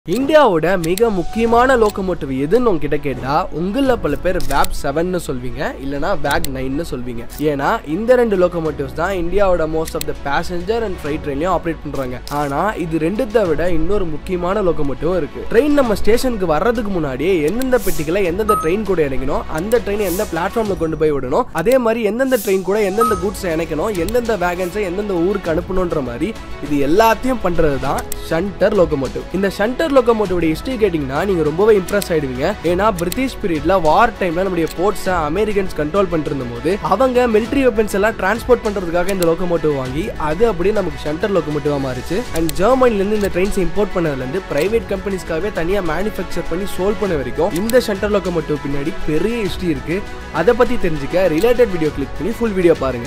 இந்தியாவோட மிக முக்கியமான லோக்கோமோட்டிவ் எதுன்னு உங்ககிட்ட கேட்டா உங்கள பல பேர் வேப் செவன்னு சொல்வீங்க இல்லனா வேக் நைன்னு சொல்வீங்க ஏன்னா இந்த ரெண்டு லோக்கோமோட்டிவ்ஸ் தான் இந்தியாவோட most of the passenger and freight ட்ரெயின்லயும் ஆப்ரேட் பண்றாங்க ஆனா இது ரெண்டுத்தை விட இன்னொரு முக்கியமான லோக்கோமோட்டிவும் இருக்கு ட்ரெயின் நம்ம ஸ்டேஷனுக்கு வர்றதுக்கு முன்னாடியே எந்தெந்த பெட்டிகளை எந்தெந்த ட்ரெயின் கூட இணைக்கணும் அந்த ட்ரெயின் எந்த பிளாட்ஃபார்ம்ல கொண்டு போய் விடணும் அதே மாதிரி எந்தெந்த ட்ரெயின் கூட எந்தெந்த கூட்ஸ் இணைக்கணும் எந்தெந்த வேகன்ஸை எந்தெந்த ஊருக்கு அனுப்பணுன்ற மாதிரி இது எல்லாத்தையும் பண்றது தான் ஷண்டர் லோக்கோமோட்டிவ் இந்த ஷண்டர் லோக்கோமோட்டிவோட ஹிஸ்டரி கேட்டிங்கன்னா நீங்க ரொம்பவே இம்ப்ரெஸ் ஆயிடுவீங்க ஏன்னா பிரிட்டிஷ் பீரியட்ல வார் டைம்ல நம்முடைய போர்ட்ஸை அமெரிக்கன்ஸ் கண்ட்ரோல் பண்ணிட்டு இருந்தபோது அவங்க மிலிட்டரி வெப்பன்ஸ் எல்லாம் டிரான்ஸ்போர்ட் பண்றதுக்காக இந்த லோக்கோமோட்டிவ் வாங்கி அது அப்படியே நமக்கு ஷண்டர் லோக்கோமோட்டிவா மாறிச்சு அண்ட் ஜெர்மனில இருந்து இந்த ட்ரெயின்ஸ் இம்போர்ட் பண்ணதுல இருந்து பிரைவேட் கம்பெனிஸ்க்காகவே தனியா மேனுஃபேக்சர் பண்ணி சோல் பண்ண வரைக்கும் இந்த ஷண்டர் லோக்கோமோட்டிவ் பின்னாடி பெரிய ஹிஸ்டரி இருக்கு அதை பத்தி தெரிஞ்சுக்க ரிலேட்டட் வீடியோ கிளிக் பண்ணி ஃபுல் வீடியோ பாருங்க